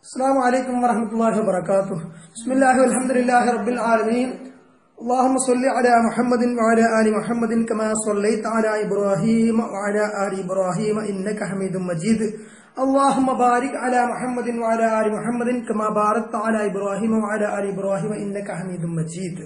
السلام عليكم ورحمة الله وبركاته بسم الله والحمد لله رب العالمين اللهم صل على محمد وعلى آل محمد كما صليت على إبراهيم وعلى آل إبراهيم إنك حميد مجيد اللهم بارك على محمد وعلى آل محمد كما باركت على إبراهيم وعلى آل إبراهيم إنك حميد مجيد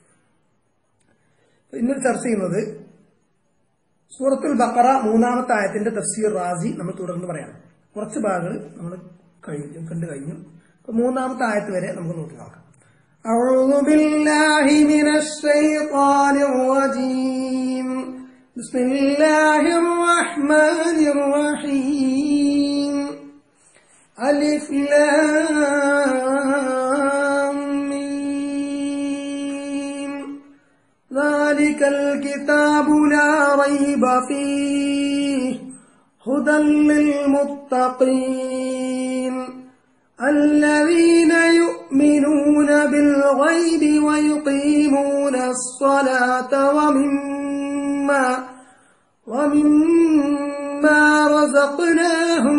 ഇന്ന് ചർച്ച ചെയ്യുന്നത് സൂറത്തുൽ ബക്കറ മൂന്നാമത്തെ ആയത്തിന്റെ തഫ്സീർ റാസി നമ്മൾ തുടർന്ന് പറയാം കുറച്ച് ഭാഗങ്ങൾ നമ്മൾ കഴിഞ്ഞു കണ്ടു കഴിഞ്ഞു അപ്പൊ മൂന്നാമത്തെ ആയത്ത് വരെ നമുക്ക് നോക്കി നോക്കാം أعوذ بالله من الشيطان الرجيم بسم الله الرحمن الرحيم ألف لام ميم ذلك الكتاب لا ريب فيه هدى للمتقين الذين يؤمنون بالغيب ويقيمون الصلاة ومما ومما رزقناهم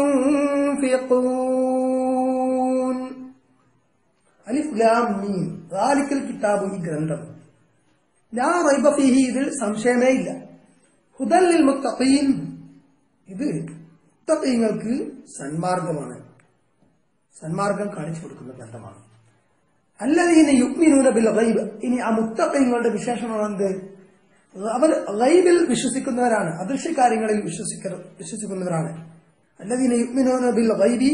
ينفقون അലിഫ് ലാം മീം റാലിക്കൽ കിതാബ് ഈ ഗ്രന്ഥം ലാ റൈബ ഫീഹി ഇതിൽ സംശയമേ ഇല്ല ഹുദല്ലിൽ മുത്തഖീൻ ഇത് മുത്തഖീങ്ങൾക്ക് സന്മാർഗമാണ് സന്മാർഗം കാണിച്ചു കൊടുക്കുന്ന ഗ്രന്ഥമാണ് അല്ലതീന യുഗ്മിനൂന ബിൽ ഗൈബ് ഇനി ആ മുത്തഖീങ്ങളുടെ വിശേഷണം എന്ത് അവർ ഗൈബിൽ വിശ്വസിക്കുന്നവരാണ് അദൃശ്യ കാര്യങ്ങളിൽ വിശ്വസിക്ക വിശ്വസിക്കുന്നവരാണ് അല്ലതീന യുഗ്മിനൂന ബിൽ ഗൈബി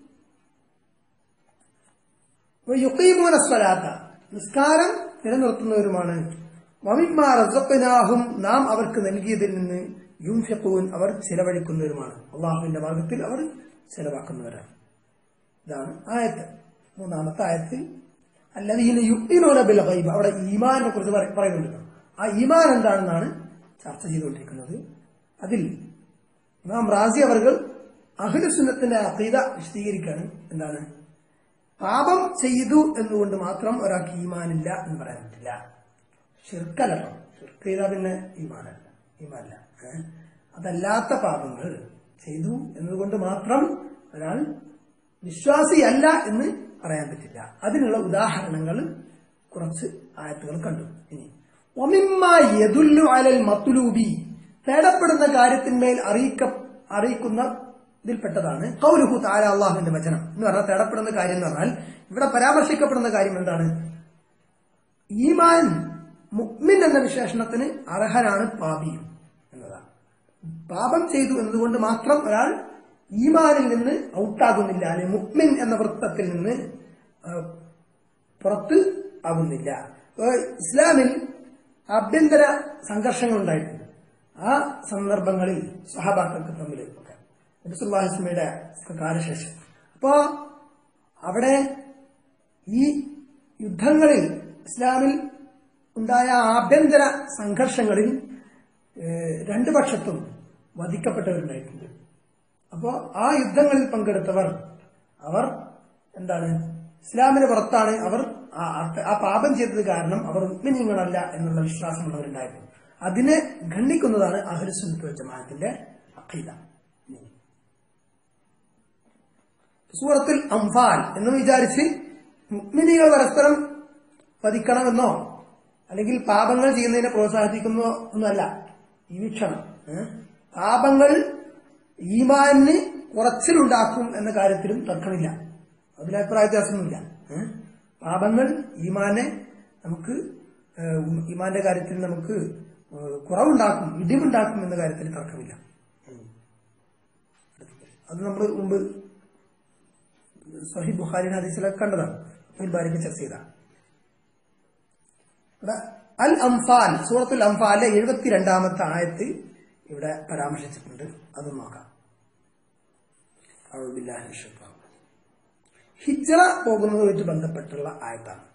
യുക്കീമൂന സ്വലാത്ത നിസ്കാരം നിലനിർത്തുന്നവരുമാണ് വമിമാ റസഖ്നാഹും നാം അവർക്ക് നൽകിയതിൽ നിന്ന് യുംഫിഖൂൻ അവർ ചിലവഴിക്കുന്നവരുമാണ് അള്ളാഹുവിന്റെ മാർഗത്തിൽ അവർ ചിലവാക്കുന്നവരാണ് ഇതാണ് ആയത്ത് മൂന്നാമത്തെ ആയത്തിൽ അല്ലതീന യുക്തിനോന ബിൽ ഗൈബ് അവിടെ ഈമാനെ കുറിച്ച് പറ- പറയുന്നുണ്ടല്ലോ ആ ഈമാൻ എന്താണെന്നാണ് ചർച്ച ചെയ്തുകൊണ്ടിരിക്കുന്നത് അതിൽ ഇമാം റാസി അവർകൾ അഖിലുസുന്നത്തിന്റെ അഖീദ വിശദീകരിക്കുകയാണ് എന്താണ് പാപം ചെയ്തു എന്നുകൊണ്ട് മാത്രം ഒരാൾക്ക് ഈമാനില്ല എന്ന് പറയാൻ പറ്റില്ല ഷിർക്കല്ലോ ഷിർക്ക് ചെയ്താൽ പിന്നെ ഈമാനല്ല ഈമാനല്ല ഏ? അതല്ലാത്ത പാപങ്ങൾ ചെയ്തു എന്നതുകൊണ്ട് മാത്രം ഒരാൾ വിശ്വാസിയല്ല എന്ന് പറയാൻ പറ്റില്ല അതിനുള്ള ഉദാഹരണങ്ങൾ കുറച്ച് ആയത്തുകൾ കണ്ടു ഇനി ഒമിമ്മ യദുല്ലു അലൽ മത്തുലൂബി തേടപ്പെടുന്ന കാര്യത്തിന്മേൽ അറിയിക്ക അറിയിക്കുന്ന ഇതിൽപ്പെട്ടതാണ് കൗലുഹു താര അള്ളാഹുവിന്റെ വചനം എന്ന് പറഞ്ഞാൽ തേടപ്പെടുന്ന കാര്യം എന്ന് പറഞ്ഞാൽ ഇവിടെ പരാമർശിക്കപ്പെടുന്ന കാര്യം എന്താണ് ഈമാൻ മുക്മിൻ എന്ന വിശേഷണത്തിന് അർഹനാണ് പാപി എന്നതാണ് പാപം ചെയ്തു എന്നതുകൊണ്ട് മാത്രം ഒരാൾ ഈമാനിൽ നിന്ന് ഔട്ടാകുന്നില്ല അല്ലെ മുക്മിൻ എന്ന വൃത്തത്തിൽ നിന്ന് ആ, പുറത്ത് ആകുന്നില്ല ഇപ്പൊ ഇസ്ലാമിൽ ആഭ്യന്തര സംഘർഷങ്ങൾ ഉണ്ടായിട്ടുണ്ട് ആ സന്ദർഭങ്ങളിൽ സഹബാക്കൾക്ക് തമ്മിൽ ഒക്കെ നബിസുല്ലാഹിസ്മയുടെ കാലശേഷം അപ്പോ അവിടെ ഈ യുദ്ധങ്ങളിൽ ഇസ്ലാമിൽ ഉണ്ടായ ആഭ്യന്തര സംഘർഷങ്ങളിൽ ഏഹ്, രണ്ടു പക്ഷത്തും വധിക്കപ്പെട്ടവരുണ്ടായിട്ടുണ്ട് അപ്പോ ആ യുദ്ധങ്ങളിൽ പങ്കെടുത്തവർ അവർ എന്താണ് ഇസ്ലാമിന് പുറത്താണ് അവർ ആ ആ- ആ പാപം ചെയ്തത് കാരണം അവർ ഉത്മിനിങ്ങളല്ല എന്നുള്ള വിശ്വാസമുള്ളവരുണ്ടായിരുന്നു അതിനെ ഖണ്ഡിക്കുന്നതാണ് അഹ്ലുസുന്നത്ത് ജമാഅത്തിന്റെ അഖീദ സൂറത്തുൽ അംഫാൽ എന്ന് വിചാരിച്ച് മുഗ്മിനികൾ പരസ്പരം വധിക്കണമെന്നോ അല്ലെങ്കിൽ പാപങ്ങൾ ചെയ്യുന്നതിനെ പ്രോത്സാഹിപ്പിക്കുന്നോ ഒന്നുമല്ല ഈ വീക്ഷണം ഏ? പാപങ്ങൾ ഈമാനിന് കുറച്ചിലുണ്ടാക്കും എന്ന കാര്യത്തിലും തർക്കമില്ല അതിൽ അഭിപ്രായ വ്യത്യാസമൊന്നുമില്ല ഏ? പാപങ്ങൾ ഈമാനെ നമുക്ക് ഏ, ഈമാന്റെ കാര്യത്തിൽ നമുക്ക് ഏ, കുറവുണ്ടാക്കും ഇടിവുണ്ടാക്കും എന്ന കാര്യത്തിൽ തർക്കമില്ല അത് നമ്മൾ മുമ്പ് സഹി ബുഖാരി ഹദീസിലൊക്കെ കണ്ടതാണ് അതിൽ ബാരിക്ക് ചർച്ച ചെയ്ത ഇവിടെ അൽ അംഫാൽ സൂറത്തുൽ അംഫാലിലെ എഴുപത്തിരണ്ടാമത്തെ ആയത്ത് ഇവിടെ പരാമർശിച്ചിട്ടുണ്ട് അത് നോക്കാം അഊദു ബില്ലാഹി മിനശ് ശൈത്വാനിർ റജീം. ഹിജ്റ പോകുന്നതുമായിട്ട് ബന്ധപ്പെട്ടുള്ള ആയത്താണ്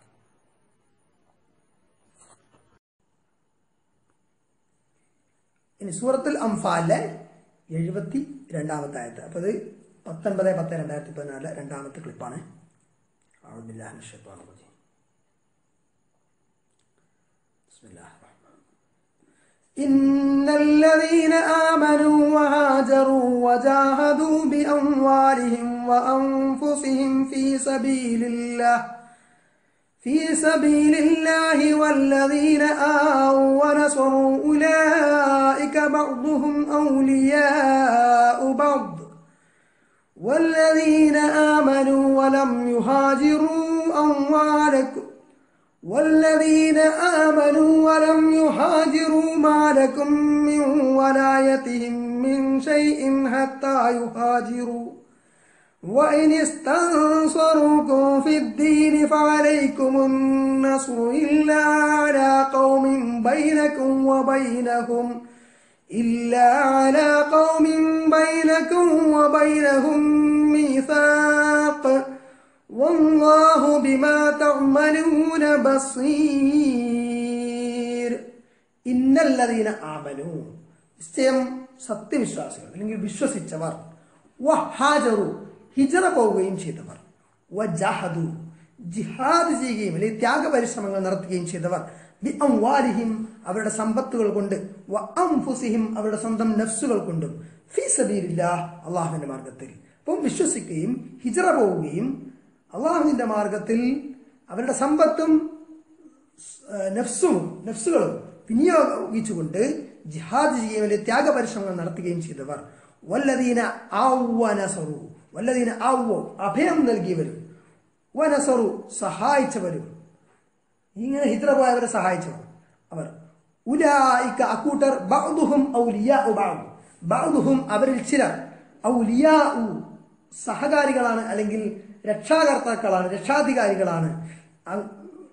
ഇനി സൂറത്തുൽ അംഫാലിലെ എഴുപത്തി രണ്ടാമത്തെ ആയത്ത് അപ്പൊ അത് പത്തൊൻപത് പത്ത് രണ്ടായിരത്തി പതിനാല് രണ്ടാമത്തെ ക്ലിപ്പാണ് أعوذ بالله من الشيطان الرجيم بسم الله الرحمن الرحيم إن الذين آمنوا وهاجروا وجاهدوا بأموالهم وأنفسهم في سبيل الله في سبيل الله والذين آووا ونصروا أولئك بعضهم أولياء بعض والذين آمنوا ولم يهاجروا أموالكم والذين آمنوا ولم يهاجروا ما لكم من ولايتهم من شيء حتى يهاجروا وإن استنصروكم في الدين فعليكم النصر إلا على قوم بينكم وبينهم إلا على قوم بينكم وبينهم ميثاق والله بما تعملون بصير إن الذين آمنوا നിശ്ചയം സത്യവിശ്വാസികൾ അല്ലെങ്കിൽ വിശ്വസിച്ചവർ വഹാജറു ഹിജറ പോവുകയും ചെയ്തവർ വജഹദു ജിഹാദ് ചെയ്യുകയും അല്ലെങ്കിൽ ത്യാഗപരിശ്രമങ്ങൾ നടത്തുകയും ചെയ്തവർ ബി അംവാലിഹിം അവരുടെ സമ്പത്തുകൾ കൊണ്ട് വ അംഫുസിഹിം അവരുടെ സ്വന്തം നഫ്സുകൾ കൊണ്ടും ഫീ സബീലില്ലാഹ് അള്ളാഹുവിന്റെ മാർഗത്തിൽ അപ്പം വിശ്വസിക്കുകയും ഹിജറ പോവുകയും അള്ളാഹുവിന്റെ മാർഗത്തിൽ അവരുടെ സമ്പത്തും ഏഹ്, നഫ്സും നഫ്സുകളും വിനിയോഗിച്ചുകൊണ്ട് ജിഹാദ് ചെയ്യുകയും അല്ലെങ്കിൽ ത്യാഗപരിശ്രമങ്ങൾ നടത്തുകയും ചെയ്തവർ വല്ലദീന ആവ്വനസറു വല്ലദീന ആവ്വോ അഭയം നൽകിയവരും വനസറു സഹായിച്ചവരും ഇങ്ങനെ ഹിദ്ര പോയവരെ സഹായിച്ചവർ അവർ ഉലായിക്ക അക്കൂട്ടർ ബഅ്ദുഹും ഔലിയാഉ ബഅദ് ബഅ്ദുഹും അവരിൽ ചിലർ ഔലിയാഉ സഹകാരികളാണ് അല്ലെങ്കിൽ രക്ഷാകർത്താക്കളാണ് രക്ഷാധികാരികളാണ് അ-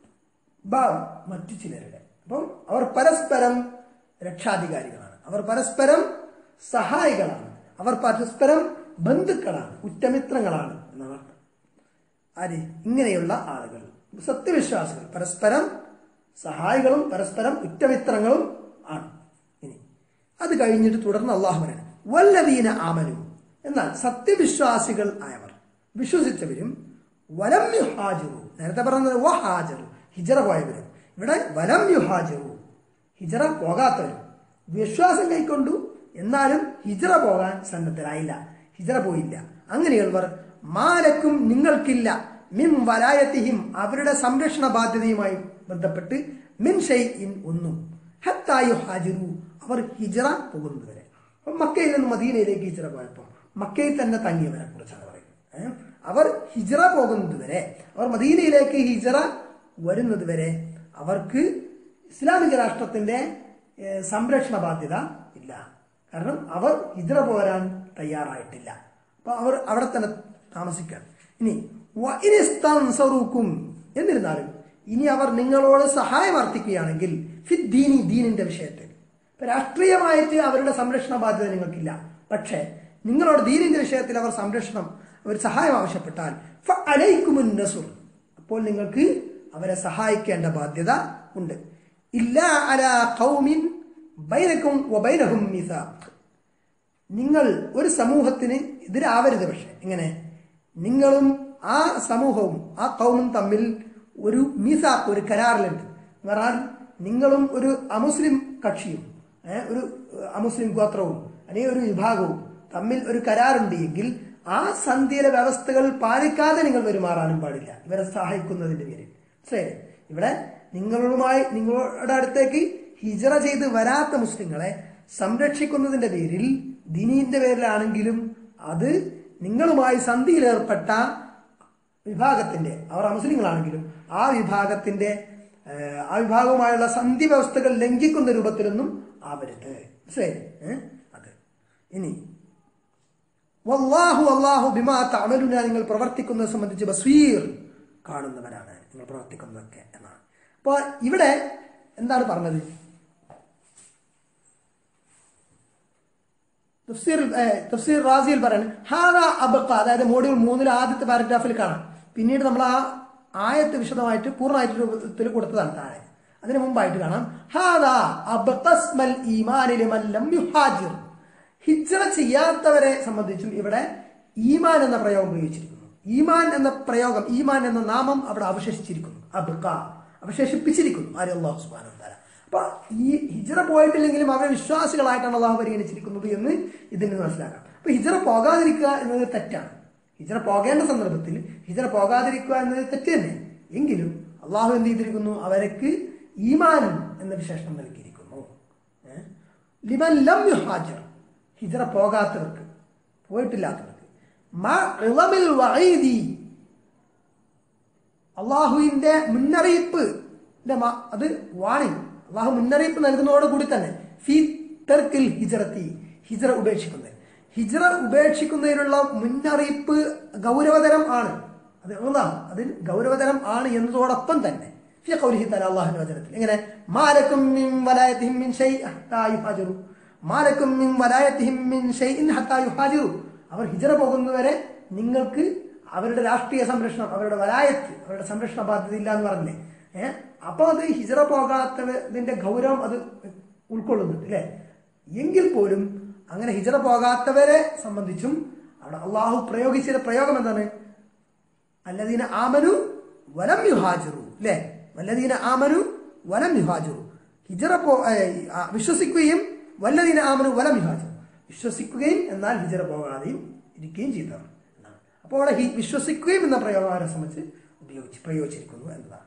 ബ- മറ്റു ചിലരുടെ അപ്പം അവർ പരസ്പരം രക്ഷാധികാരികളാണ് അവർ പരസ്പരം സഹായികളാണ് അവർ പരസ്പരം ബന്ധുക്കളാണ് ഉറ്റമിത്രങ്ങളാണ് എന്നാണ് അർത്ഥം ആര് ഇങ്ങനെയുള്ള ആളുകൾ സത്യവിശ്വാസികൾ പരസ്പരം സഹായികളും പരസ്പരം ഉറ്റമിത്രങ്ങളും ആണ് ഇനി അത് കഴിഞ്ഞിട്ട് തുടർന്ന് അള്ളാഹു പറയാണ് വല്ലദീന ആമനു എന്നാൽ സത്യവിശ്വാസികൾ ആയവർ വിശ്വസിച്ചവരും വലം യുഹാജറു നേരത്തെ പറഞ്ഞത് വഹാജറു ഹിജറ പോയവരും ഇവിടെ വലം യുഹാജറു ഹിജറ പോകാത്തവരും വിശ്വാസം കൈക്കൊണ്ടു എന്നാലും ഹിജറ പോകാൻ സന്നദ്ധരായില്ല ഹിജറ പോയില്ല അങ്ങനെയുള്ളവർ മാലക്കും നിങ്ങൾക്കില്ല മിം വലായത്തിഹിം അവരുടെ സംരക്ഷണ ബാധ്യതയുമായി ബന്ധപ്പെട്ട് മിൻ ഷെയ് ഇൻ ഒന്നും ഹത്തായു ഹാജിറു അവർ ഹിജറ പോകുന്നതുവരെ അപ്പം മക്കയിൽ നിന്ന് മദീനയിലേക്ക് ഹിജറ പോയപ്പോൾ മക്കയിൽ തന്നെ തങ്ങിയവരെ കുറിച്ചാണ് പറയുന്നത് ഏ? അവർ ഹിജറ പോകുന്നത് വരെ അവർ മദീനയിലേക്ക് ഹിജറ വരുന്നത് വരെ അവർക്ക് ഇസ്ലാമിക രാഷ്ട്രത്തിന്റെ ഏ, സംരക്ഷണ ബാധ്യത ഇല്ല കാരണം അവർ ഹിജറ പോരാൻ തയ്യാറായിട്ടില്ല അപ്പൊ അവർ അവിടെ തന്നെ താമസിക്കാൻ ഇനി വഇനിസ്തൻസറുക്കും എന്നിരുന്നാലും ഇനി അവർ നിങ്ങളോട് സഹായം അർത്ഥിക്കുകയാണെങ്കിൽ ഫിദ് ദീനി ദീനിന്റെ വിഷയത്തിൽ ഇപ്പൊ രാഷ്ട്രീയമായിട്ട് അവരുടെ സംരക്ഷണ ബാധ്യത നിങ്ങൾക്കില്ല പക്ഷേ നിങ്ങളോട് ദീനിന്റെ വിഷയത്തിൽ അവർ സംരക്ഷണം അവർ സഹായം ആവശ്യപ്പെട്ടാൽ ഫഅലൈക്കുമുൻ നസുർ അപ്പോൾ നിങ്ങൾക്ക് അവരെ സഹായിക്കേണ്ട ബാധ്യത ഉണ്ട് ഇല്ല അല ഖൗമിൻ ബൈനക്കും വബൈനഹും മീസാഖ് നിങ്ങൾ ഒരു സമൂഹത്തിന് എതിരാവരുത് പക്ഷെ എങ്ങനെ നിങ്ങളും ആ സമൂഹവും ആ കൗമും തമ്മിൽ ഒരു മീസാക്ക് ഒരു കരാറിലുണ്ട് എന്ന് പറഞ്ഞാൽ നിങ്ങളും ഒരു അമുസ്ലിം കക്ഷിയും ഏ, ഒരു ഏഹ്, അമുസ്ലിം ഗോത്രവും അല്ലെങ്കിൽ ഒരു വിഭാഗവും തമ്മിൽ ഒരു കരാറുണ്ട് എങ്കിൽ ആ സന്ധിയിലെ വ്യവസ്ഥകൾ പാലിക്കാതെ നിങ്ങൾ പെരുമാറാനും പാടില്ല ഇവരെ സഹായിക്കുന്നതിന്റെ പേരിൽ ശരി ഇവിടെ നിങ്ങളുമായി നിങ്ങളുടെ അടുത്തേക്ക് ഹിജറ ചെയ്ത് വരാത്ത മുസ്ലിങ്ങളെ സംരക്ഷിക്കുന്നതിന്റെ പേരിൽ ദീനീന്റെ പേരിലാണെങ്കിലും അത് നിങ്ങളുമായി സന്ധിയിലേർപ്പെട്ട വിഭാഗത്തിന്റെ അവർ അമുസ്ലിങ്ങളാണെങ്കിലും ആ വിഭാഗത്തിന്റെ ഏഹ്, ആ വിഭാഗവുമായുള്ള സന്ധി വ്യവസ്ഥകൾ ലംഘിക്കുന്ന രൂപത്തിലൊന്നും ആവരുത് ശരി ഏഹ്? അത് ഇനി വല്ലാഹു അല്ലാഹു ബിമാ തഅമലുന നിങ്ങൾ പ്രവർത്തിക്കുന്നത് സംബന്ധിച്ച് ബസ്വീർ കാണുന്നവരാണ് നിങ്ങൾ പ്രവർത്തിക്കുന്നതൊക്കെ എന്നാണ് അപ്പോൾ ഇവിടെ എന്താണ് പറഞ്ഞത് തഫ്സീർ ഏഹ്, തഫ്സീർ റാസിയിൽ പറയുന്നത് ഹാദ അബക്ക അതായത് മോഡ്യൂൾ മൂന്നിൽ ആദ്യത്തെ പാരഗ്രാഫിൽ കാണാം പിന്നീട് നമ്മൾ ആ ആയത്ത് വിശദമായിട്ട് പൂർണ്ണമായിട്ട് രൂപത്തിൽ കൊടുത്തതാണ് താഴെ അതിന് മുമ്പായിട്ട് കാണാം ഹാദ അബ്ഖസ്മൽ ഈമാനിലെ മല്ലം യുഹാജിർ ഹിജ്റ ചെയ്യാത്തവരെ സംബന്ധിച്ചും ഇവിടെ ഈമാൻ എന്ന പ്രയോഗം ഉപയോഗിച്ചിരിക്കുന്നു ഈമാൻ എന്ന പ്രയോഗം ഈമാൻ എന്ന നാമം അവിടെ അവശേഷിച്ചിരിക്കുന്നു അബ്ക അവശേഷിപ്പിച്ചിരിക്കുന്നു ആര് അള്ളാഹു സുബ്ഹാനഹു വ തആല അപ്പൊ ഈ ഹിജറ പോയിട്ടില്ലെങ്കിലും അവരെ വിശ്വാസികളായിട്ടാണ് അള്ളാഹു പരിഗണിച്ചിരിക്കുന്നത് എന്ന് ഇതിന് മനസ്സിലാക്കാം അപ്പൊ ഹിജറ പോകാതിരിക്കുക എന്നത് തെറ്റാണ് ഹിജറ പോകേണ്ട സന്ദർഭത്തിൽ ഹിജറ പോകാതിരിക്കുക എന്നത് തെറ്റ് തന്നെ എങ്കിലും അള്ളാഹു എന്ത് ചെയ്തിരിക്കുന്നു അവർക്ക് ഈമാൻ എന്ന വിശേഷണം നൽകിയിരിക്കുന്നു ഏ? ലിമൻ ലം യുഹാജിർ ഹിജറ പോകാത്തവർക്ക് പോയിട്ടില്ലാത്തവർക്ക് മ ഇളമിൽ വഈദി അള്ളാഹുവിന്റെ മുന്നറിയിപ്പ് ന്റെ മ- അത് വാണിംഗ് അള്ളാഹു മുന്നറിയിപ്പ് നൽകുന്നതോട് കൂടി തന്നെ ഫി തെർക്കിൽ ഹിജറത്തി ഹിജറ ഉപേക്ഷിക്കുന്നത് ഹിജറ ഉപേക്ഷിക്കുന്നതിനുള്ള മുന്നറിയിപ്പ് ഗൗരവതരം ആണ് അത് ഒന്നാം അതിൽ ഗൗരവതരം ആണ് എന്നതോടൊപ്പം തന്നെ ഫി ഖൗലിഹി തആല അല്ലാഹുവിന്റെ വചനത്തിൽ എങ്ങനെ മാലക്കും മിൻ വലായത്തിഹിം മിൻ ഷൈഇ ഹത്താ യുഹാജിറു മാലക്കും മിൻ വലായത്തിഹിം മിൻ ഷൈഇൻ ഹത്താ യുഹാജിറു അവർ ഹിജറ പോകുന്നവരെ നിങ്ങൾക്ക് അവരുടെ രാഷ്ട്രീയ സംരക്ഷണം അവരുടെ വലായത്ത് അവരുടെ സംരക്ഷണ ബാധ്യത ഇല്ല എന്ന് പറഞ്ഞില്ലേ ഏഹ് അപ്പൊ അത് ഹിജറ പോകാത്തതിന്റെ ഗൗരവം അത് ഉൾക്കൊള്ളുന്നുണ്ട് അല്ലെ എങ്കിൽ പോലും അങ്ങനെ ഹിജറ പോകാത്തവരെ സംബന്ധിച്ചും അവിടെ അള്ളാഹു പ്രയോഗിച്ച പ്രയോഗം എന്താണ് അല്ലദീന ആമനു വലം യുഹാജിറു അല്ലെ വല്ലദീന ആമനു വലം യുഹാജിറു ഹിജറ പോ ഏ, ആ, വിശ്വസിക്കുകയും വല്ലദീന ആമനു വലം യുഹാജിറു വിശ്വസിക്കുകയും എന്നാൽ ഹിജറ പോകാതെയും ഇരിക്കുകയും ചെയ്തവർ എന്നാണ് അപ്പോൾ അവിടെ ഹി- വിശ്വസിക്കുകയും എന്ന പ്രയോഗം അവരെ സംബന്ധിച്ച് ഉപയോഗിച്ച് പ്രയോഗിച്ചിരിക്കുന്നു എന്നതാണ്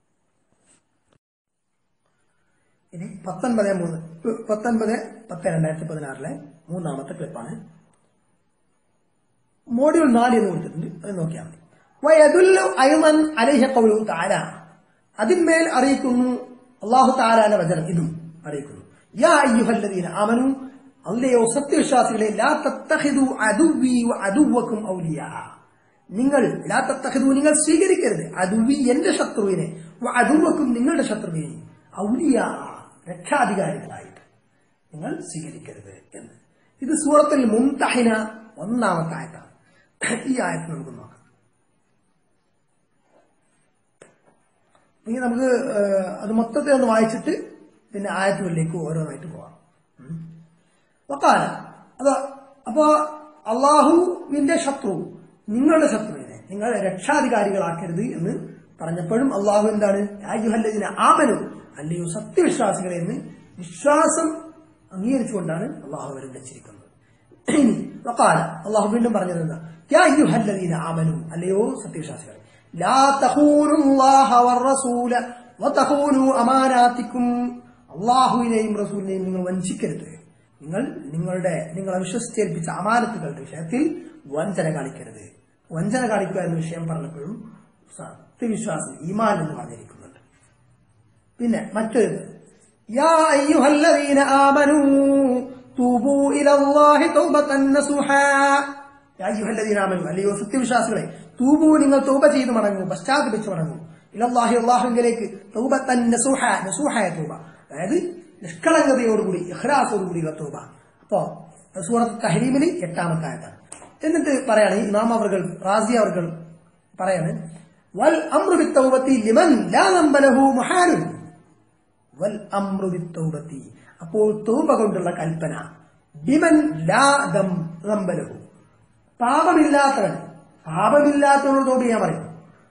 ഇനി പത്തൊൻപത് മൂന്ന് പത്തൊൻപത് പത്ത് രണ്ടായിരത്തി പതിനാറിലെ മൂന്നാമത്തെ ക്ലിപ്പാണ് മോഡ്യൂൾ നാല് എന്ന് കൊടുത്തിട്ടുണ്ട് അത് നോക്കിയാൽ മതി വയദുല്ലു അയ്മൻ അലൈഹ ഖൗലുഹു തആല അതിന്മേൽ അറിയിക്കുന്നു അല്ലാഹു തആലാന്റെ വചനം ഇതും അറിയിക്കുന്നു യാ അയ്യുഹല്ലദീന ആമനു അല്ലയോ സത്യവിശ്വാസികളെ ലാ തത്തഖിദു അദുവി വ അദുവക്കും ഔലിയാ നിങ്ങൾ ലാ തത്തഖിദു നിങ്ങൾ സ്വീകരിക്കരുത് അദുവി എന്റെ ശത്രുവിനെ വ അദുവക്കും നിങ്ങളുടെ ശത്രുവിനെ ഔലിയാ രക്ഷാധികാരികളായിട്ട് നിങ്ങൾ സ്വീകരിക്കരുത് എന്ന് ഇത് സൂറത്തിൽ മുംതഹിന ഒന്നാമത്തെ ആയത്താണ് ഈ ആയത്ത് നമുക്ക് നോക്കാം ഇനി നമുക്ക് ഏഹ്, അത് മൊത്തത്തിൽ ഒന്ന് വായിച്ചിട്ട് പിന്നെ ആയത്തുകളിലേക്ക് ഓരോന്നായിട്ട് പോവാം ഉം. വക്കാല അത് അപ്പോ അള്ളാഹുവിന്റെ ശത്രു നിങ്ങളുടെ ശത്രുവിനെ നിങ്ങൾ രക്ഷാധികാരികളാക്കരുത് എന്ന് പറഞ്ഞപ്പോഴും അള്ളാഹു എന്താണ് ആയുഹല്ലതിന് ആമനു അല്ലയോ സത്യവിശ്വാസികളെ എന്ന് വിശ്വാസം അംഗീകരിച്ചുകൊണ്ടാണ് അള്ളാഹു അവരെ വിളിച്ചിരിക്കുന്നത് ഇനി വക്കാല അള്ളാഹു വീണ്ടും പറഞ്ഞത് എന്താ യാ അയ്യുഹല്ലദീന ആമനു അല്ലയോ സത്യവിശ്വാസികളെ ലാ തഖൂനുല്ലാഹ വറസൂല വതഖൂനു അമാനാത്തിക്കും അള്ളാഹുവിനെയും റസൂലിനെയും നിങ്ങൾ വഞ്ചിക്കരുത് നിങ്ങൾ നിങ്ങളുടെ നിങ്ങളെ വിശ്വസിച്ചേൽപ്പിച്ച അമാനത്തുകളുടെ വിഷയത്തിൽ വഞ്ചന കാണിക്കരുത് വഞ്ചന കാണിക്കുക എന്ന വിഷയം പറഞ്ഞപ്പോഴും സത്യവിശ്വാസം ഈമാൻ എന്ന് പറഞ്ഞിരിക്കുന്നുണ്ട് പിന്നെ മറ്റൊരു യാ അയ്യുഹല്ലദീന ആമനൂ തൂബൂ ഇലല്ലാഹി തൗബതൻ നസുഹാ യാ അയ്യുഹല്ലദീന ആമനൂ അല്ലയോ സത്യവിശ്വാസികളെ തൂബൂ നിങ്ങൾ തൗബ ചെയ്തു മടങ്ങൂ പശ്ചാത്തപിച്ചു മടങ്ങൂ ഇലല്ലാഹി അല്ലാഹുവിലേക്ക് തൗബതൻ നസുഹ നസുഹായ തൗബ അതായത് നിഷ്കളങ്കതയോടുകൂടി ഇഖ്ലാസോടുകൂടിയുള്ള തൗബ അപ്പോ സൂറത്ത് തഹരീമിൽ എട്ടാമത്തെ ആയതാണ് എന്നിട്ട് പറയാണ് ഇമാം അവർകൾ റാസി അവർകൾ പറയാണ് വൽ അമ്രു ബിത്തൗബത്തി ലിമൻ ലാ നമ്പലഹു മുഹാലുൻ വൽ അമ്രു ബിത്തൗബത്തി അപ്പോൾ തൗബ കൊണ്ടുള്ള കൽപ്പന ബിമൻ ലാ ദം നമ്പലഹു പാപമില്ലാത്തവൻ പാപമില്ലാത്തവനോട് തൗബ ചെയ്യാൻ പറയും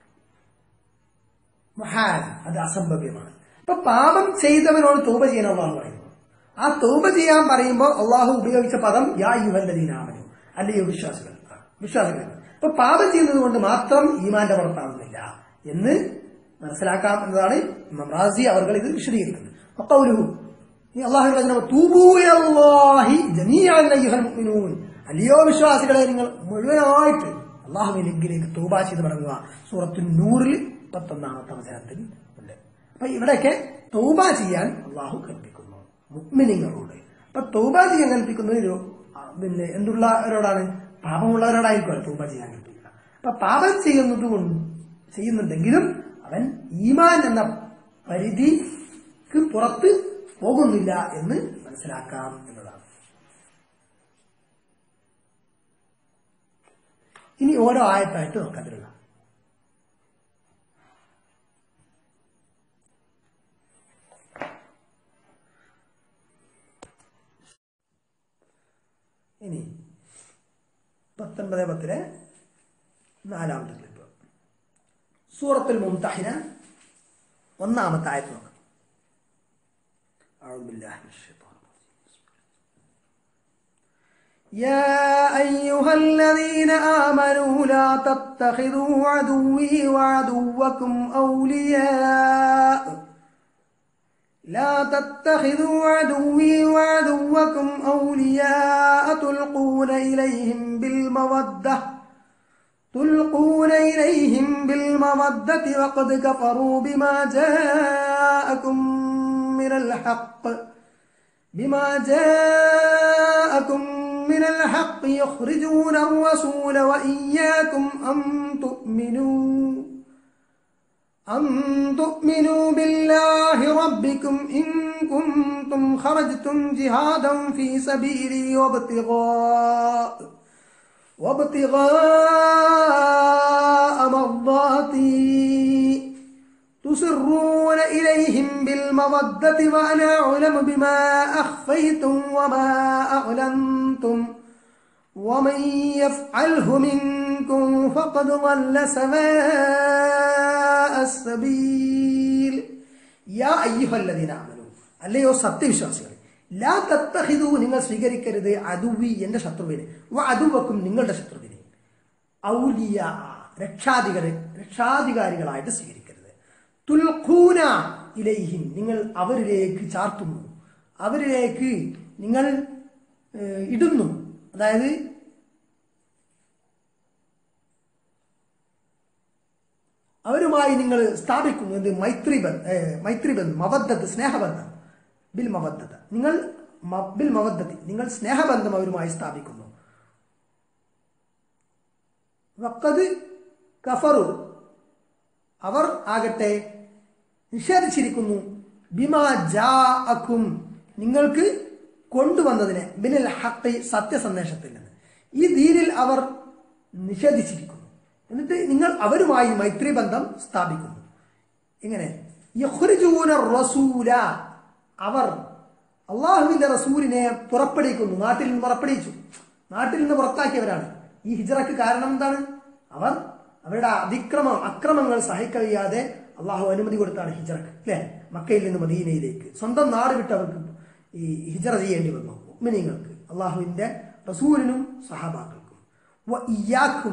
മുഹാൽ അത് അസംഭവ്യമാണ് ഇപ്പൊ പാപം ചെയ്തവനോട് തൗബ ചെയ്യണം അള്ളാഹു പറയുന്നു ആ തൗബ ചെയ്യാൻ പറയുമ്പോൾ അള്ളാഹു ഉപയോഗിച്ച പദം യാ യുഹല്ലദീനാമനു അല്ലയോ വിശ്വാസികൾ വിശ്വാസികൾ ഇപ്പൊ പാപം ചെയ്യുന്നത് കൊണ്ട് മാത്രം ഈമാന്റെ പുറത്താവുന്നില്ല എന്ന് മനസ്സിലാക്കാം എന്നതാണ് ഇമാം റാസി അവർ ഇത് വിശദീകരിക്കുന്നത് വഖൗലുഹു ഈ അള്ളാഹു വചനം തൂബൂ ഇലല്ലാഹി ജമീഅൻ അയ്യുഹൽ മുഅ്മിനൂൻ അല്ലയോ വിശ്വാസികളെ നിങ്ങൾ മുഴുവനായിട്ട് അള്ളാഹുവിലേക്ക് തൂബ ചെയ്ത് മടങ്ങുക സൂറത്തു നൂറിൽ പത്തൊന്നാമത്തെ അവസരത്തിൽ ഉണ്ട് അപ്പൊ ഇവിടെയൊക്കെ തൗബ ചെയ്യാൻ അള്ളാഹു കൽപ്പിക്കുന്നു മുഗ്മിനിങ്ങളോട് അപ്പൊ തൗബ ചെയ്യാൻ കൽപ്പിക്കുന്നത് ഒരു ആ, പിന്നെ എന്തുള്ളവരോടാണ് പാപമുള്ളവരോടായിരിക്കും തൗബ ചെയ്യാൻ കൽപ്പിക്കുക അപ്പൊ പാപം ചെയ്യുന്നത് കൊണ്ട് ചെയ്യുന്നുണ്ടെങ്കിലും അവൻ ഈമാൻ എന്ന പരിധിക്ക് പുറത്ത് പോകുന്നില്ല എന്ന് മനസ്സിലാക്കാം എന്നതാണ് ഇനി ഓരോ ആയത്തായിട്ട് നോക്കാം അതിലുള്ള ഇനി പത്തൊൻപത് പത്തിലെ നാലാമത്തെ ക്ലിപ്പ് സൂറത്തുൽ മുംതഹിന ഒന്നാമത്തെ ആയത്ത് നോക്കാം أعوذ بالله من الشيطان الرجيم يا أيها الذين آمنوا لا تتخذوا عدوي وعدوكم أولياء لا تتخذوا عدوي وعدوكم أولياء تلقون إليهم بالمودة تلقون إليهم بالمودة وقد كفروا بما جاءكم من الحق بما جاءكم من الحق يخرجون الرسول وإياكم أن تؤمنوا أن تؤمنوا بالله ربكم إن كنتم خرجتم جهادا في سبيلي وابتغاء وابتغاء مرضاتي تسرون إليهم بالمودة وأنا أعلم بما أخفيتم وما أعلنتم ومن يفعله منكم فقد ضل سواء السبيل يا أيها الذين آمنوا അല്ലയോ സത്യവിശ്വാസികളെ ലാ തത്തഹിദു നിങ്ങൾ സ്വീകരിക്കരുത് അതുവി എന്റെ ശത്രുവിനെ വ അതുവക്കും നിങ്ങളുടെ ശത്രുവിനെ ഔലിയ രക്ഷാധികാരി രക്ഷാധികാരികളായിട്ട് സ്വീകരിക്കരുത് തുൽഖൂന ഇലൈഹിം നിങ്ങൾ അവരിലേക്ക് ചാർത്തുന്നു അവരിലേക്ക് നിങ്ങൾ ഏഹ്, ഇടുന്നു അതായത് അവരുമായി നിങ്ങൾ സ്ഥാപിക്കുന്നു എന്ത് മൈത്രി ബന്ധ മൈത്രി ബന്ധം മവദ്ധത്ത് സ്നേഹബന്ധം ബിൽ മവദ്ധത നിങ്ങൾ മ- ബിൽ മവദ്ധത്തി നിങ്ങൾ സ്നേഹബന്ധം അവരുമായി സ്ഥാപിക്കുന്നു വക്കത് കഫറു അവർ ആകട്ടെ നിഷേധിച്ചിരിക്കുന്നു ബിമാ ജാ അക്കും നിങ്ങൾക്ക് കൊണ്ടുവന്നതിനെ ബിനിൽ ഹക്കി സത്യസന്ദേശത്തിൽ നിന്ന് ഈ ദീനിൽ അവർ നിഷേധിച്ചിരിക്കുന്നു എന്നിട്ട് നിങ്ങൾ അവരുമായി മൈത്രി ബന്ധം സ്ഥാപിക്കുന്നു എങ്ങനെ യഖ്റുജൂന റസൂല അവർ അള്ളാഹുവിന്റെ റസൂലിനെ പുറപ്പെടുവിക്കുന്നു നാട്ടിൽ നിന്ന് പുറപ്പെടുവിച്ചു നാട്ടിൽ നിന്ന് പുറത്താക്കിയവരാണ് ഈ ഹിജറക്ക് കാരണം എന്താണ് അവർ അവരുടെ അതിക്രമം അക്രമങ്ങൾ സഹിക്കവയ്യാതെ അള്ളാഹു അനുമതി കൊടുത്താണ് ഹിജറക്ക് അല്ലെ മക്കയിൽ നിന്ന് മദീനയിലേക്ക് സ്വന്തം നാട് വിട്ട് അവർക്ക് ഈ ഹിജറ ചെയ്യേണ്ടി വന്നു മുഅ്മിനീങ്ങൾക്ക് അള്ളാഹുവിന്റെ റസൂലിനും സഹാബാക്കൾക്കും വ ഇയ്യാക്കും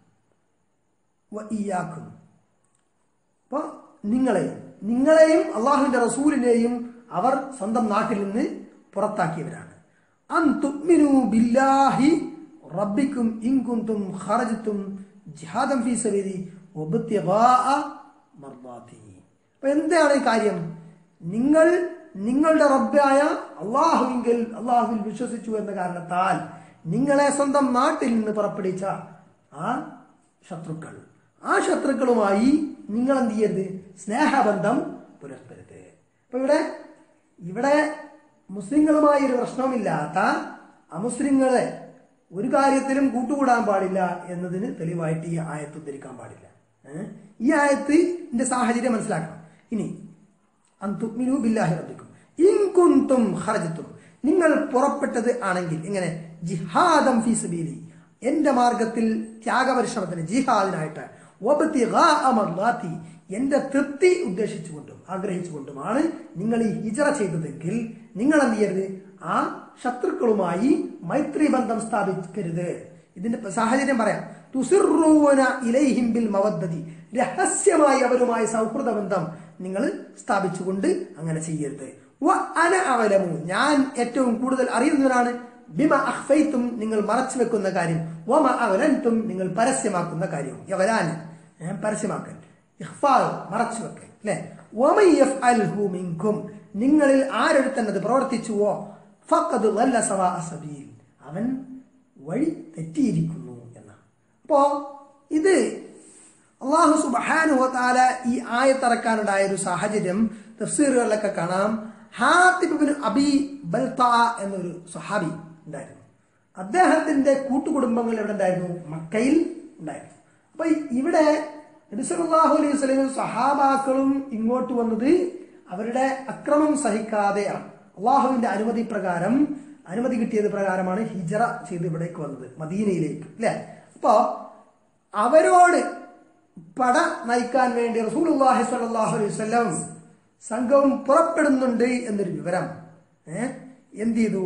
വ ഇയ്യാക്കും അപ്പൊ നിങ്ങളെയും നിങ്ങളെയും അള്ളാഹുവിന്റെ റസൂലിനെയും അവർ സ്വന്തം നാട്ടിൽ നിന്ന് പുറത്താക്കിയവരാണ് അൻ തുഅ്മിനൂ ബില്ലാഹി റബ്ബിക്കും ഇൻ കുന്തും ഖറജ്തും ജിഹാദൻ ഫീ സബീലി വബ്തിഗാഅ മർദാതിഹി അപ്പൊ എന്താണ് ഈ കാര്യം നിങ്ങൾ നിങ്ങളുടെ റബ്ബായ അള്ളാഹുവിങ്കിൽ അള്ളാഹുവിൽ വിശ്വസിച്ചു എന്ന കാരണത്താൽ നിങ്ങളെ സ്വന്തം നാട്ടിൽ നിന്ന് പുറപ്പെടുവിച്ച ആ ശത്രുക്കൾ ആ ശത്രുക്കളുമായി നിങ്ങൾ എന്ത് ചെയ്യരുത് സ്നേഹബന്ധം പുലർത്തരുത് അപ്പൊ ഇവിടെ ഇവിടെ മുസ്ലിങ്ങളുമായി ഒരു പ്രശ്നവുമില്ലാത്ത അമുസ്ലിങ്ങളെ ഒരു കാര്യത്തിലും കൂട്ടുകൂടാൻ പാടില്ല എന്നതിന് തെളിവായിട്ട് ഈ ആയത്ത് ഉദ്ധരിക്കാൻ പാടില്ല ഏ? ഈ ആയത്തിന്റെ സാഹചര്യം മനസ്സിലാക്കണം ഇനി അന്തുമിനു ബില്ലാഹി റബ്ബിക്കും ഇൻ കുന്തും ഖറജത്തും നിങ്ങൾ പുറപ്പെട്ടത് ആണെങ്കിൽ എങ്ങനെ ജിഹാദം ഫീ സബീലി എന്റെ മാർഗത്തിൽ ത്യാഗപരിശ്രമത്തിന് ജിഹാദിനായിട്ട് വബ്തിഗാഅ മർദാത്തി എന്റെ തൃപ്തി ഉദ്ദേശിച്ചുകൊണ്ടും ആഗ്രഹിച്ചുകൊണ്ടുമാണ് നിങ്ങൾ ഈ ഹിജറ ചെയ്തതെങ്കിൽ നിങ്ങൾ എന്ത് ചെയ്യരുത് ആ ശത്രുക്കളുമായി മൈത്രി ബന്ധം സ്ഥാപിക്കരുത് ഇതിന്റെ സാഹചര്യം പറയാം തുസിറൂന ഇലൈഹിം ബിൽ മവദ്ദതി രഹസ്യമായി അവരുമായി സൗഹൃദ ബന്ധം നിങ്ങൾ സ്ഥാപിച്ചുകൊണ്ട് അങ്ങനെ ചെയ്യരുത് വ അന അവലമു ഞാൻ ഏറ്റവും കൂടുതൽ അറിയുന്നവരാണ് ബിമ അഖ്ഫൈത്തും നിങ്ങൾ മറച്ചു വെക്കുന്ന കാര്യം വമ അവലൻതും നിങ്ങൾ പരസ്യമാക്കുന്ന കാര്യം യവലാൻ ഏ, പരസ്യമാക്കൽ ഇഖ്ഫാ മറച്ചു വെക്കൽ അല്ലെ വമൻ യഫ്അൽഹു മിൻകും നിങ്ങളിൽ ആരെടുത്തന്നത് പ്രവർത്തിച്ചുവോ ഫഖദ് വല്ല സവാ സബീൽ അവൻ വഴി തെറ്റിയിരിക്കുന്നു എന്നാണ് അപ്പോ ഇത് അള്ളാഹു സുബാനുഹ താല ഈ ആയത്തിറക്കാനുണ്ടായ ഒരു സാഹചര്യം തഫ്സീറുകളിലൊക്കെ കാണാം ഹാത്തിബിന് അബി ബൽത്ത എന്നൊരു സഹാബി ഉണ്ടായിരുന്നു അദ്ദേഹത്തിന്റെ കൂട്ടുകുടുംബങ്ങൾ എവിടെ ഉണ്ടായിരുന്നു മക്കയിൽ ഉണ്ടായിരുന്നു അപ്പൊ ഇവിടെ നബിസലാഹു അലൈഹി വസല്ലമയും സഹാബാക്കളും ഇങ്ങോട്ട് വന്നത് അവരുടെ അക്രമം സഹിക്കാതെയാണ് അള്ളാഹുവിന്റെ അനുമതി പ്രകാരം അനുമതി കിട്ടിയത് പ്രകാരമാണ് ഹിജറ ചെയ്ത് ഇവിടേക്ക് വന്നത് മദീനയിലേക്ക് അല്ലെ അപ്പോ അവരോട് പട നയിക്കാൻ വേണ്ടി റസൂലുള്ളാഹി സ്വല്ലല്ലാഹു അലൈഹി വസല്ലം സംഘവും പുറപ്പെടുന്നുണ്ട് എന്നൊരു വിവരം ഏ എന്ത് ചെയ്തു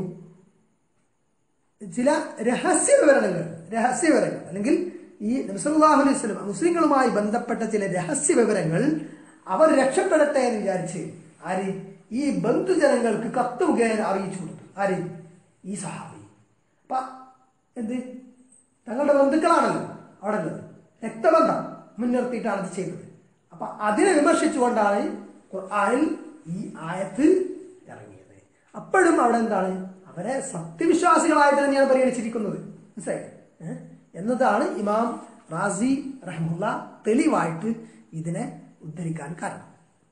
ചില രഹസ്യ വിവരണങ്ങൾ രഹസ്യ വിവരങ്ങൾ അല്ലെങ്കിൽ ഈ നബ്സല്ലാഹു അലൈഹി സ്വലം മുസ്ലിങ്ങളുമായി ബന്ധപ്പെട്ട ചില രഹസ്യ വിവരങ്ങൾ അവർ രക്ഷപ്പെടട്ടെ എന്ന് വിചാരിച്ച് ആര് ഈ ബന്ധുജനങ്ങൾക്ക് കത്ത് മുഖേന അറിയിച്ചു കൊടുത്തു ആര് ഈ സഹാബി അപ്പൊ എന്ത് തങ്ങളുടെ ബന്ധുക്കളാണല്ലോ അവിടെ ഉള്ളത് രക്തബന്ധം മുൻനിർത്തിയിട്ടാണ് ഇത് ചെയ്തത് അപ്പൊ അതിനെ വിമർശിച്ചുകൊണ്ടാണ് ഖുർആനിൽ ഈ ആയത്ത് ഇറങ്ങിയത് അപ്പോഴും അവിടെ എന്താണ് അവരെ സത്യവിശ്വാസികളായിട്ട് തന്നെയാണ് പരിഗണിച്ചിരിക്കുന്നത് മനസ്സിലായി ഏഹ്? എന്നതാണ് ഇമാം റാസി റഹ്മുള്ള തെളിവായിട്ട് ഇതിനെ ഉദ്ധരിക്കാൻ കാരണം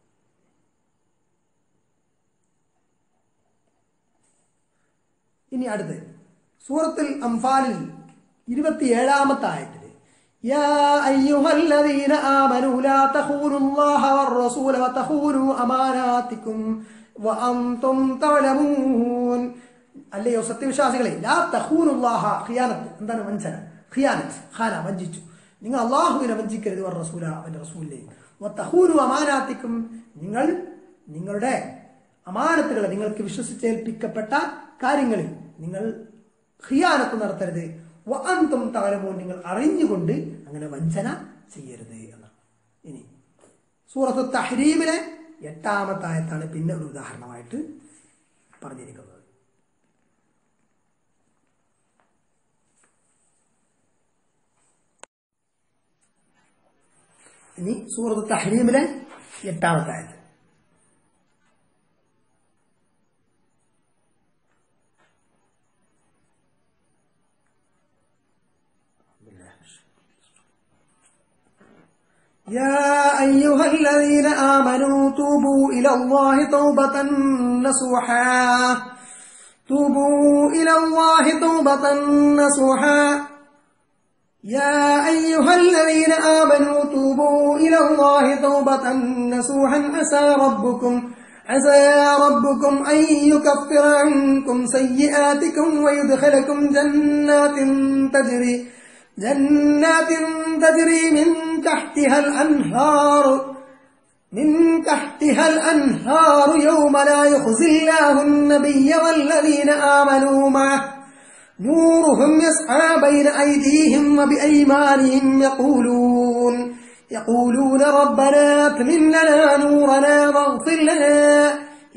ഇനി അടുത്ത് സൂറത്തുൽ അംഫാലിൽ ഇരുപത്തിയേഴാമത്തെ ആയത്തില് يا أيها الذين آمنوا لا تخونوا الله والرسول وتخونوا أماناتكم وأنتم تعلمون അല്ലയോ സത്യവിശ്വാസികളെ ലാ തഹൂനുല്ലാഹ ഖിയാനത്ത് എന്താണ് വഞ്ചന ഖിയാനത്ത് ഖാന വഞ്ചിച്ചു നിങ്ങൾ അള്ളാഹുവിനെ വഞ്ചിക്കരുത് വർ റസൂല അവന്റെ റസൂലിനെ തഹൂനു അമാനാത്തിക്കും നിങ്ങൾ നിങ്ങളുടെ അമാനത്തുകളെ നിങ്ങൾക്ക് വിശ്വസിച്ചേൽപ്പിക്കപ്പെട്ട കാര്യങ്ങളിൽ നിങ്ങൾ ഖിയാനത്ത് നടത്തരുത് വഅന്തും തകലമോ നിങ്ങൾ അറിഞ്ഞുകൊണ്ട് അങ്ങനെ വഞ്ചന ചെയ്യരുത് എന്നാണ് ഇനി സൂറത്ത് തഹ്രീമിലെ എട്ടാമത്തെ ആയത്താണ് പിന്നെ ഒരു ഉദാഹരണമായിട്ട് പറഞ്ഞിരിക്കുന്നത് ഇനി സൂറത്ത് തഹ്രീമിലെ എട്ടാമത്തെ ആയത് يا أيها الذين آمنوا توبوا إلى الله توبة نصوحا توبوا إلى الله توبة نصوحا يا أيها الذين آمنوا توبوا إلى الله توبة نصوحا عسى ربكم عسى ربكم أن يكفر عنكم سيئاتكم ويدخلكم جنات تجري جنات تجري من تحتها الأنهار من تحتها الأنهار يوم لا يخزي الله النبي والذين آمنوا معه نورهم يسعى بين أيديهم وبأيمانهم يقولون يقولون ربنا اتمم لنا نورنا واغفر لنا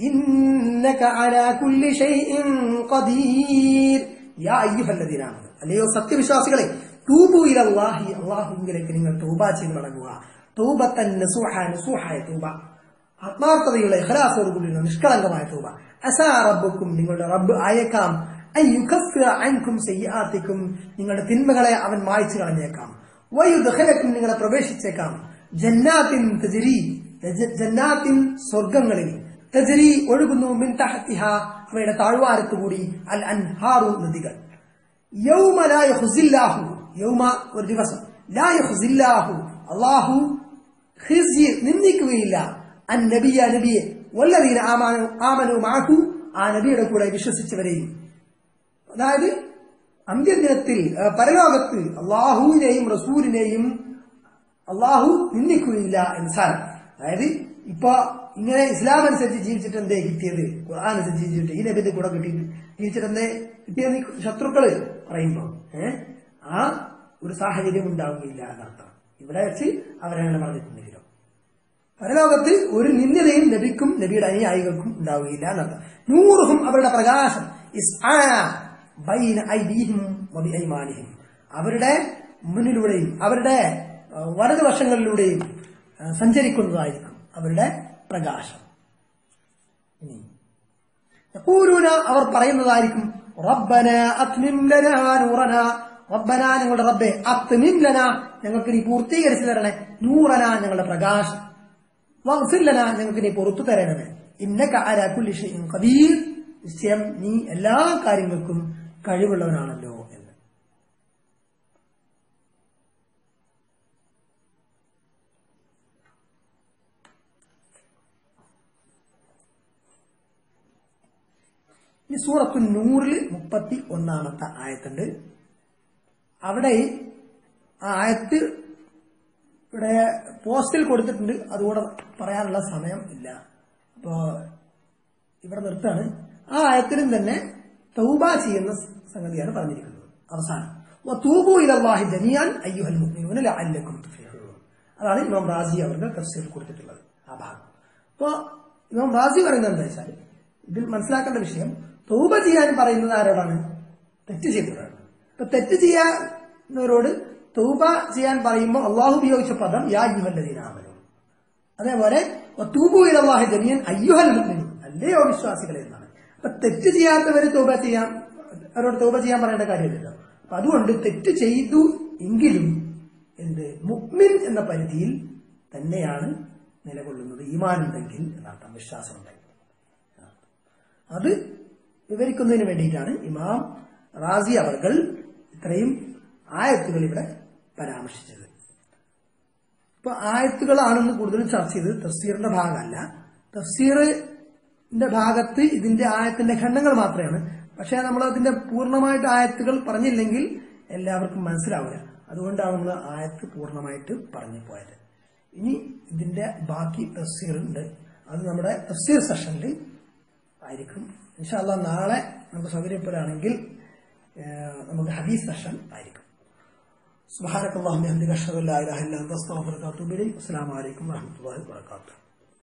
إنك على كل شيء قدير يا أيها الذين آمنوا അല്ലയോ സത്യവിശ്വാസികളെ തൂബു ഇലല്ലാഹി അള്ളാഹുവിലേക്ക് നിങ്ങൾ തൂബ ചെയ്ത് മടങ്ങുക തൂബത്തൻ നസൂഹ നസൂഹായ തൂബ ആത്മാർത്ഥതയുള്ള ഇഖലാസോടുകൂടിയുള്ള നിഷ്കളങ്കമായ തൂബ അസാ റബ്ബുക്കും നിങ്ങളുടെ റബ്ബ് ആയേക്കാം അൻ യുകഫിറ അൻകും സയ്യാത്തിക്കും നിങ്ങളുടെ തിന്മകളെ അവൻ മായ്ച്ചു കളഞ്ഞേക്കാം വയുദഖലക്കും നിങ്ങളെ പ്രവേശിച്ചേക്കാം ജന്നാത്തിൻ തജരി ജന്നാത്തിൻ സ്വർഗങ്ങളിൽ തജരി ഒഴുകുന്നു മിൻ തഹത്തിഹ അവയുടെ താഴ്വാരത്തുകൂടി അൽ അൻഹാറു നദികൾ യൗമ ലാ യഖ്സില്ലാഹു യൗമ ഒരു ദിവസം ലാ യഖ്സില്ലാഹു അല്ലാഹു ഖിസ്യ നിന്ദിക്കുകയില്ല അൻ നബിയ നബിയെ വല്ലദീന ആമനു ആമനു മഅഹു ആ നബിയുടെ കൂടെ വിശ്വസിച്ചവരെയും അതായത് അന്ത്യദിനത്തിൽ ആ, പരലോകത്ത് അള്ളാഹുവിനെയും റസൂലിനെയും അള്ളാഹു നിന്ദിക്കുകയില്ല എന്ന് സാരം അതായത് ഇപ്പൊ ഇങ്ങനെ ഇസ്ലാം അനുസരിച്ച് ജീവിച്ചിട്ട് എന്തേ കിട്ടിയത് ഖുർആൻ അനുസരിച്ച് ജീവിച്ചിട്ട് ഈ നബിന്റെ കൂടെ കിട്ടിയിട്ട് ജീവിച്ചിട്ട് എന്തേ കിട്ടിയത് ഈ ശത്രുക്കള് പറയുമ്പോ ഏഹ് ആ ഒരു സാഹചര്യം ഉണ്ടാവുകയില്ല എന്നർത്ഥം ഇവിടെ വെച്ച് അവരങ്ങനെ പറഞ്ഞിട്ടുണ്ടെങ്കിലോ പരലോകത്ത് ഒരു നിന്ദതയും നബിക്കും നബിയുടെ അനുയായികൾക്കും ഉണ്ടാവുകയില്ല എന്നർത്ഥം നൂറുഹും അവരുടെ പ്രകാശം ഇസ്ആ ബൈന ഐദീഹിം വബി ഐമാനിഹിം അവരുടെ മുന്നിലൂടെയും അവരുടെ ആ, വലതുവശങ്ങളിലൂടെയും ആ, സഞ്ചരിക്കുന്നതായിരിക്കും അവരുടെ പ്രകാശം ഇനി യഖൂലൂന അവർ പറയുന്നതായിരിക്കും റബ്ബന അത്മിം ലനാ നൂറന റബ്ബന ഞങ്ങളുടെ റബ്ബെ അത്മിം ലന ഞങ്ങൾക്ക് നീ പൂർത്തീകരിച്ചു തരണേ നൂറന ഞങ്ങളുടെ പ്രകാശം വഗ്ഫിർ ലന ഞങ്ങൾക്ക് നീ പുറത്തു തരണമേ ഇന്നക അലാ കുല്ലി ഷൈഇൻ ഖദീർ നിശ്ചയം നീ എല്ലാ കാര്യങ്ങൾക്കും കഴിവുള്ളവനാണല്ലോ എന്ന് ഈ സൂറത്തു നൂറിൽ മുപ്പത്തി ഒന്നാമത്തെ ആയത്തുണ്ട് അവിടെ ആ ആയത്ത് ഇവിടെ പോസ്റ്റിൽ കൊടുത്തിട്ടുണ്ട് അതുകൂടെ പറയാനുള്ള സമയം ഇല്ല ഇപ്പോ ഇവിടെ നിർത്താണ് ആ ആയത്തിലും തന്നെ തൗബ ചെയ്യുന്ന സംഗതിയാണ് പറഞ്ഞിരിക്കുന്നത് അവസാനം വതൂബു ഇലല്ലാഹി ജമിയാൻ അയ്യുഹൽ മുഅ്മിനൂന ലഅല്ലക്കും തുഫ്ലിഹൂൻ അതാണ് ഇമാം റാസി അവരുടെ തഫ്സീറിൽ കൊടുത്തിട്ടുള്ളത് ആ ഭാഗം അപ്പോ ഇമാം റാസി പറയുന്നത് എന്താ വെച്ചാൽ ഇതിൽ മനസ്സിലാക്കേണ്ട വിഷയം തൗബ ചെയ്യാൻ പറയുന്നത് ആരോടാണ് തെറ്റ് ചെയ്തവരാണ് അപ്പൊ തെറ്റ് ചെയ്യാനവരോട് തൗബ ചെയ്യാൻ പറയുമ്പോൾ അള്ളാഹു ഉപയോഗിച്ച പദം യാ യുഹല്ലദീനാമനു അതേപോലെ തൂബു ഇലല്ലാഹി ജമിയൻ അയ്യുഹൽ മുഅ്മിനൂൻ അല്ലയോ വിശ്വാസികളെ എന്നാണ് അപ്പൊ തെറ്റ് ചെയ്യാത്തവര് തൗബ ചെയ്യാൻ അവരോട് തൗബ ചെയ്യാൻ പറയേണ്ട കാര്യമില്ലല്ലോ അപ്പൊ അതുകൊണ്ട് തെറ്റ് ചെയ്തു എങ്കിലും എന്ത് മുഅ്മിൻ എന്ന പരിധിയിൽ തന്നെയാണ് നിലകൊള്ളുന്നത് ഈമാൻ ഉണ്ടെങ്കിൽ എന്നർത്ഥം വിശ്വാസം ഉണ്ടെങ്കിൽ അത് വിവരിക്കുന്നതിന് വേണ്ടിയിട്ടാണ് ഇമാം റാസി അവർകൾ ഇത്രയും ആയത്തുകൾ ഇവിടെ പരാമർശിച്ചത് ഇപ്പൊ ആയത്തുകളാണെന്ന് കൂടുതലും ചർച്ച ചെയ്തത് തഫ്സീറിന്റെ ഭാഗമല്ല തഫ്സീറിന്റെ ഭാഗത്ത് ഇതിന്റെ ആയത്തിന്റെ ഖണ്ഡങ്ങൾ മാത്രമാണ് പക്ഷെ നമ്മൾ അതിന്റെ പൂർണ്ണമായിട്ട് ആയത്തുകൾ പറഞ്ഞില്ലെങ്കിൽ എല്ലാവർക്കും മനസ്സിലാവില്ല അതുകൊണ്ടാണ് നമ്മൾ ആയത്ത് പൂർണ്ണമായിട്ട് പറഞ്ഞു പോയത് ഇനി ഇതിന്റെ ബാക്കി തഫ്സീറുണ്ട് അത് നമ്മുടെ തഫ്സീർ സെഷനിൽ ആയിരിക്കും ഇൻഷാല്ല നാളെ നമുക്ക് സൗകര്യപ്പെടാണെങ്കിൽ ഏഹ്, നമുക്ക് ഹദീസ് സെഷൻ ആയിരിക്കും സുബ്ഹാനക്കല്ലാഹുമ്മ വബിഹംദിക അഷ്ഹദു അൻ ലാ ഇലാഹ ഇല്ല അൻത അസ്തഗ്ഫിറുക വഅതൂബു ഇലൈക് അസ്സലാമു അലൈക്കും വറഹ്മത്തുള്ളാഹി വബറകാതുഹു